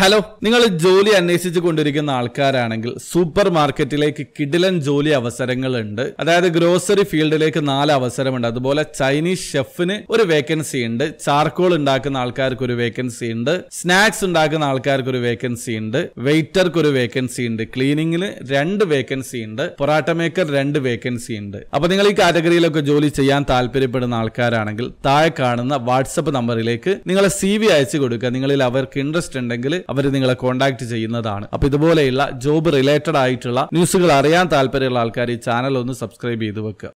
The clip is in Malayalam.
ഹലോ നിങ്ങൾ ജോലി അന്വേഷിച്ചു കൊണ്ടിരിക്കുന്ന ആൾക്കാരാണെങ്കിൽ സൂപ്പർ മാർക്കറ്റിലേക്ക് കിഡിലൻ ജോലി അവസരങ്ങളുണ്ട് അതായത് ഗ്രോസറി ഫീൽഡിലേക്ക് നാല് അവസരമുണ്ട് അതുപോലെ ചൈനീസ് ഷെഫിന് ഒരു വേക്കൻസി ഉണ്ട് ചാർക്കോൾ ഉണ്ടാക്കുന്ന ആൾക്കാർക്ക് ഒരു വേക്കൻസി ഉണ്ട് സ്നാക്സ് ഉണ്ടാക്കുന്ന ആൾക്കാർക്ക് ഒരു വേക്കൻസി ഉണ്ട് വെയിറ്റർക്ക് ഒരു വേക്കൻസി ഉണ്ട് ക്ലീനിങ്ങിന് രണ്ട് വേക്കൻസി ഉണ്ട് പൊറാട്ട മേക്കർ രണ്ട് വേക്കൻസി ഉണ്ട് അപ്പൊ നിങ്ങൾ ഈ കാറ്റഗറിയിലൊക്കെ ജോലി ചെയ്യാൻ താല്പര്യപ്പെടുന്ന ആൾക്കാരാണെങ്കിൽ താഴെ കാണുന്ന വാട്സപ്പ് നമ്പറിലേക്ക് നിങ്ങളെ സി വി അയച്ചു കൊടുക്കുക നിങ്ങളിൽ അവർക്ക് ഇൻട്രസ്റ്റ് ഉണ്ടെങ്കിൽ അവർ നിങ്ങളെ കോൺടാക്ട് ചെയ്യുന്നതാണ് അപ്പൊ ഇതുപോലെയുള്ള ജോബ് റിലേറ്റഡ് ആയിട്ടുള്ള ന്യൂസുകൾ അറിയാൻ താല്പര്യമുള്ള ആൾക്കാർ ഈ ചാനൽ ഒന്ന് സബ്സ്ക്രൈബ് ചെയ്ത് വെക്കുക